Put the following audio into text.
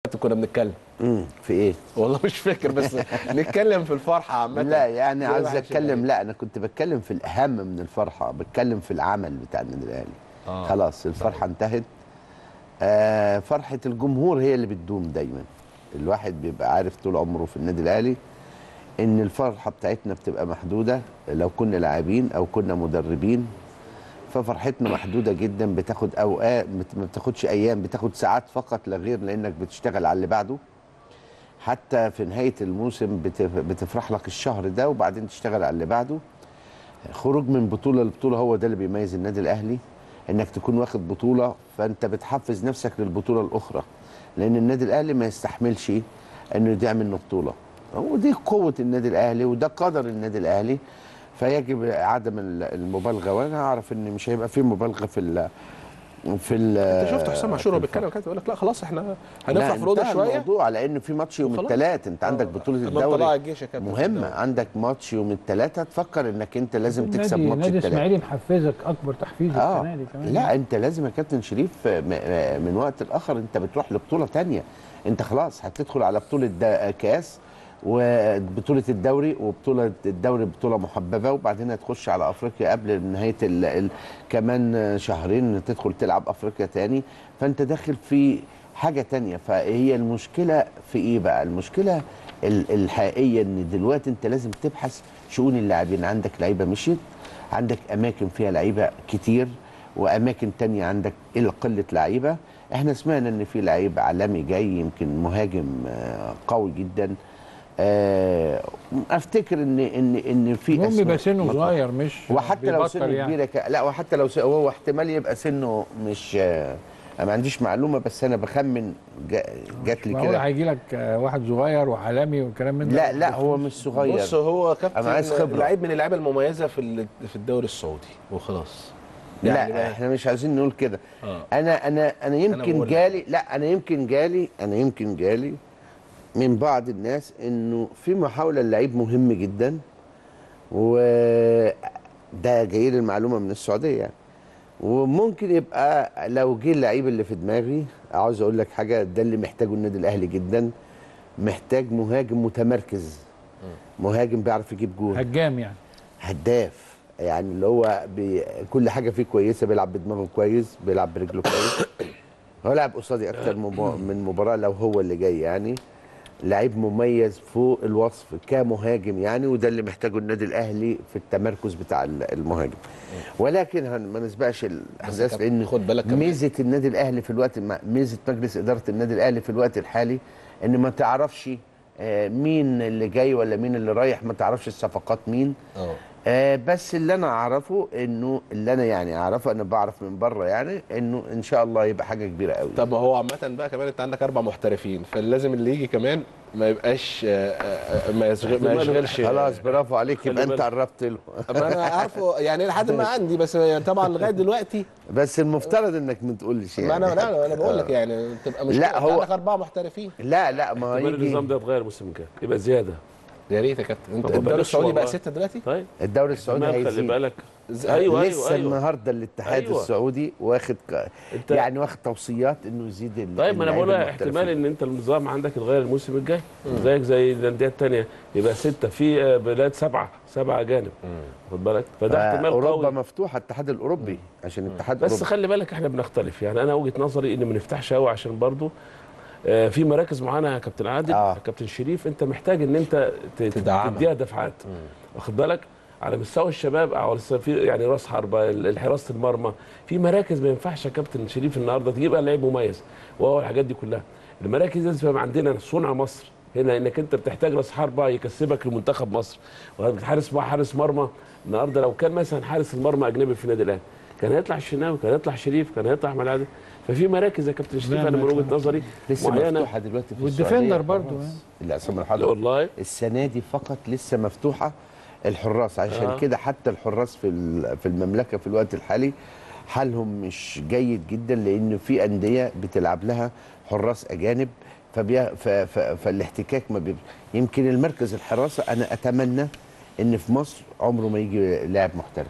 كنا بنتكلم امم في ايه؟ والله مش فاكر بس نتكلم في الفرحه عامه لا يعني زي عايز واحد اتكلم شباب. لا انا كنت بتكلم في الاهم من الفرحه بتكلم في العمل بتاع النادي الاهلي آه. خلاص الفرحه انتهت آه فرحه الجمهور هي اللي بتدوم دايما الواحد بيبقى عارف طول عمره في النادي الاهلي ان الفرحه بتاعتنا بتبقى محدوده لو كنا لاعبين او كنا مدربين ففرحتنا محدوده جدا بتاخد اوقات ما بتاخدش ايام بتاخد ساعات فقط لا غير لانك بتشتغل على اللي بعده حتى في نهايه الموسم بتف- بتفرح لك الشهر ده وبعدين تشتغل على اللي بعده خروج من بطوله لبطوله هو ده اللي بيميز النادي الاهلي انك تكون واخد بطوله فانت بتحفز نفسك للبطوله الاخرى لان النادي الاهلي ما يستحملش انه يضيع منه بطوله ودي قوه النادي الاهلي وده قدر النادي الاهلي فيجب عدم ال- المبالغه وانا اعرف ان مش هيبقى في مبالغه في ال في ال انت شفت حسام عاشور وهو في بيتكلم كده يقول لك لا خلاص احنا لا، هنفرح في الاوضه انتهى شويه الموضوع لان في ماتش يوم وخلاص. الثلاث انت عندك بطوله أمام طلائع الدوري الجيش يا كابتن في مهمه الدوري. عندك ماتش يوم الثلاثاء تفكر انك انت لازم تكسب نادي- ماتش نادي الثلاثاء اسماعيلي محفزك اكبر تحفيز اه السنه دي كمان لا انت لازم يا كابتن شريف م- م- من وقت لاخر انت بتروح لبطوله تانية انت خلاص هتدخل على بطوله دا- كاس وبطوله الدوري وبطوله الدوري بطوله محببه وبعدين هتخش على افريقيا قبل نهايه ال ال كمان شهرين تدخل تلعب افريقيا تاني فانت داخل في حاجه تانية فهي المشكله في ايه بقى المشكله ال- الحقيقيه ان دلوقتي انت لازم تبحث شؤون اللاعبين عندك لعيبه مشيت عندك اماكن فيها لعيبه كتير واماكن تانية عندك إلى قله لعيبه احنا سمعنا ان في لعيب عالمي جاي يمكن مهاجم آه، قوي جدا آه، افتكر ان ان ان في المهم يبقى أسماء سنه مطروحة. صغير مش وحتى لو بيبطل سنه يعني. كبيره ك... لا وحتى لو س... هو احتمال يبقى سنه مش آه، انا ما عنديش معلومه بس انا بخمن جا... جات لي معقول كده هيجي لك آه، واحد صغير وعالمي والكلام من ده لا لا هو مش صغير بص هو أنا عايز كابتن خبرة. لعيب من اللعيبه المميزه في ال- في الدوري السعودي وخلاص يعني لا احنا مش عايزين نقول كده آه. انا انا انا يمكن بقول لك. جالي لا انا يمكن جالي انا يمكن جالي من بعض الناس انه في محاوله للعيب مهم جدا وده جاي لي المعلومه من السعوديه يعني وممكن يبقى لو جه اللعيب اللي في دماغي عاوز اقول لك حاجه ده اللي محتاجه النادي الاهلي جدا محتاج مهاجم متمركز مهاجم بيعرف يجيب جول هجام يعني هداف يعني اللي هو بي كل حاجه فيه كويسه بيلعب بدماغه كويس بيلعب برجله كويس هو لعب قصادي اكتر مبا- من مباراه لو هو اللي جاي يعني لعيب مميز فوق الوصف كمهاجم يعني وده اللي محتاجه النادي الاهلي في التمركز بتاع ال- المهاجم ولكن هن- ما نسبقش الاحداث كابتن، لان خد بالك كمان. ميزه النادي الاهلي في الوقت ما- ميزه مجلس اداره النادي الاهلي في الوقت الحالي ان ما تعرفش آه، مين اللي جاي ولا مين اللي رايح ما تعرفش الصفقات مين اه آه بس اللي انا اعرفه انه اللي انا يعني اعرفه انا بعرف من بره يعني انه ان شاء الله يبقى حاجه كبيره قوي طب ما هو عامة بقى كمان انت عندك اربع محترفين فلازم اللي يجي كمان ما يبقاش آه، آه، ما يشغل ما يشغلش خلاص برافو عليك يبقى خلي انت بالك. قربت له ما انا عارفه يعني لحد ما عندي بس يعني طبعا لغايه دلوقتي بس المفترض انك ما تقولش يعني ما انا لا انا بقول لك يعني تبقى مش لا، هو- عندك اربعه محترفين لا لا ما هو احتمال يجي النظام ده يتغير الموسم الجاي يبقى زياده يا ريت يا كابتن انت طب ما الدوري بلاش السعودي بقى والله. سته دلوقتي طيب الدوري السعودي احتمال خلي هيزيد بالك ز- ايوه لسه ايوه ايوه النهارده الاتحاد أيوة. السعودي واخد ك... انت- يعني واخد توصيات انه يزيد ال- طيب ما انا بقول اللعيبة احتمال المحترفين. ان انت النظام عندك يتغير الموسم الجاي زيك زي الانديه الثانيه يبقى سته في آه، بلاد سبعه سبعه اجانب خد بالك فده احتمال اوروبا قوي مفتوحه الاتحاد الاوروبي عشان الاتحاد بس الاوروبي خلي بالك احنا بنختلف يعني انا وجهه نظري ان ما نفتحش قوي عشان برضو آه، في مراكز معينه يا كابتن عادل آه. يا كابتن شريف انت محتاج ان انت ت- تدعمها. تديها دفعات واخد بالك على مستوى الشباب او على مستوى في يعني راس حربه ال- حراسه المرمى في مراكز ما ينفعش يا كابتن شريف النهارده تجيب لعيب مميز وهو الحاجات دي كلها المراكز دي لازم يبقى عندنا صنع مصر هنا انك انت بتحتاج راس حربه يكسبك لمنتخب مصر وحارس مع حارس مرمى النهارده لو كان مثلا حارس المرمى اجنبي في النادي الاهلي كان هيطلع الشناوي كان هيطلع شريف كان هيطلع احمد عادل ففي مراكز يا كابتن شريف لا، انا ما من وجهه يطلعش. نظري لسه معينه مفتوحه دلوقتي في والديفندر السعودية برضو، الحراس. اللي عصام الحضري والله السنه دي فقط لسه مفتوحه الحراس عشان آه. كده حتى الحراس في ال- في المملكه في الوقت الحالي حالهم مش جيد جدا لان في انديه بتلعب لها حراس اجانب فبي... ف... ف... فالاحتكاك ما بي... يمكن المركز الحراسه انا اتمنى ان في مصر عمره ما يجي لاعب محترف